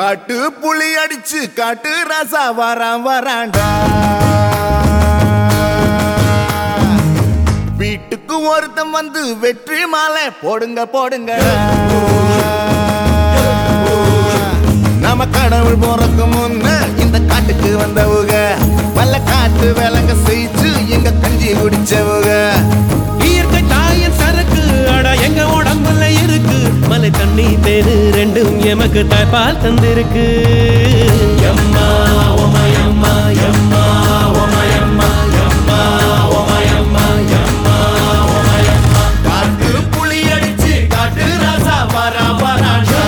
காட்டு புலி அடிச்சு காட்டு ரசா வரான் வராண்டா வீட்டுக்கு ஒருத்தன் வந்து வெற்றி மாலை போடுங்க போடுங்க நம்ம கடவுள் போறக்கு முன்ன இந்த காட்டுக்கு வந்தவுக பல காட்டு விலங்க செய்து எங்க கஞ்சி குடிச்சவுக இயற்கை தாயின் சரக்கு அட எங்க உடம்புல இருக்கு மலை தண்ணி தேரு ரெண்டும் எமக்கு தாய்ப்பால் தந்திருக்கு எம்மா ஒமயம்மா எம்மா ஒமயம்மா எம்மா ஒமயம்மா எம்மா காட்டு புலி அடிச்சு காட்டு ராசா வரா வராண்டா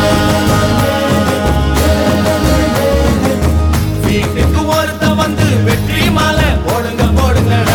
வீட்டுக்கு ஒருத்த வந்து வெற்றி மாலை போடுங்க போடுங்கடா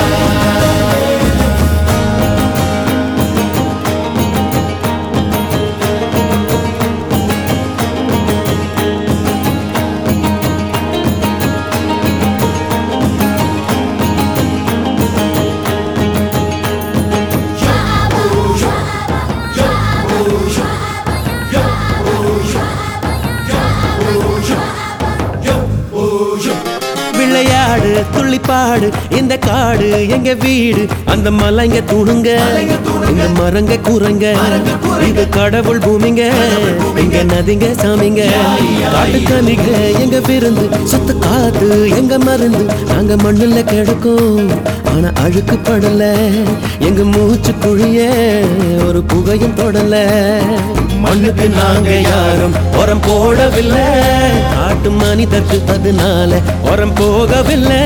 விளையாடு துள்ளிப்பாடு இந்த காடு எங்க வீடு அந்த மலைங்க தூணுங்க இந்த மரங்க கூறங்க இது கடவுள் பூமிங்க இங்க நதிங்க சாமிங்க காட்டு கனிங்க எங்க விருந்து சுத்த காத்து எங்க மருந்து நாங்க மண்ணுல கிடக்கும் ஆனா அழுக்கு படல எங்க மூச்சு குழிய ஒரு புகையும் தொடல மண்ணுக்கு நாங்க யாரும் உரம் போடவில்லை காட்டு மனிதருக்கு அதனால உரம் போகவில்லை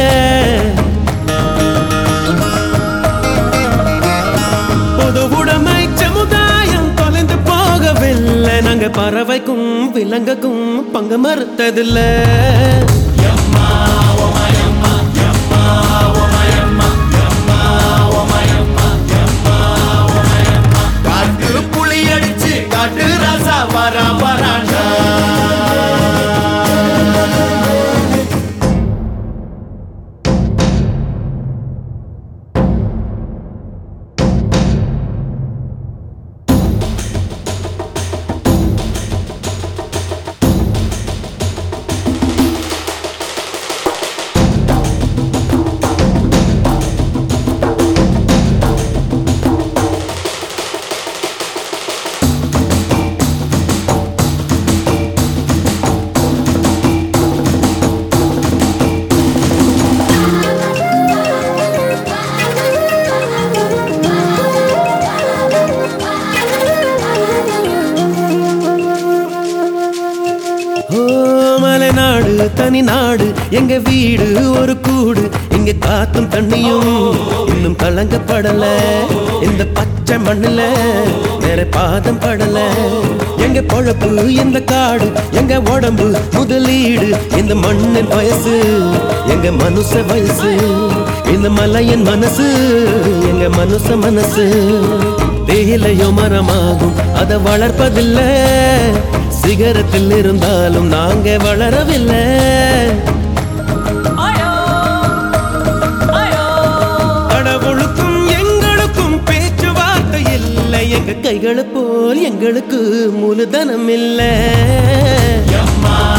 பொது உடைமை சமுதாயம் தொலைந்து போகவில்லை நாங்க பறவைக்கும் விலங்குக்கும் பங்கு மறுத்ததில்லை காட்டு புலி அடிச்சு காட்டு ராசா வரா வராண்டா ஓ மலைநாடு தனி நாடு எங்க வீடு ஒரு கூடு இங்க காத்தும் தண்ணியும் இன்னும் கலங்கப்படல இந்த பச்சை மண்ணுல வேற பாதம் படல எங்க பொழப்பு இந்த காடு எங்க உடம்பு முதலீடு இந்த மண்ணின் வயசு எங்க மனுஷ வயசு இந்த மலையின் மனசு எங்க மனுஷ மனசு தேயிலையோ மரமாகும் அதை வளர்ப்பதில்லை சிகரத்தில் இருந்தாலும் நாங்க வளரவில்லை கடவுளுக்கும் எங்களுக்கும் பேச்சுவார்த்தை இல்லை எங்க கைகளை போல் எங்களுக்கு மூலதனம் இல்லை எம்மா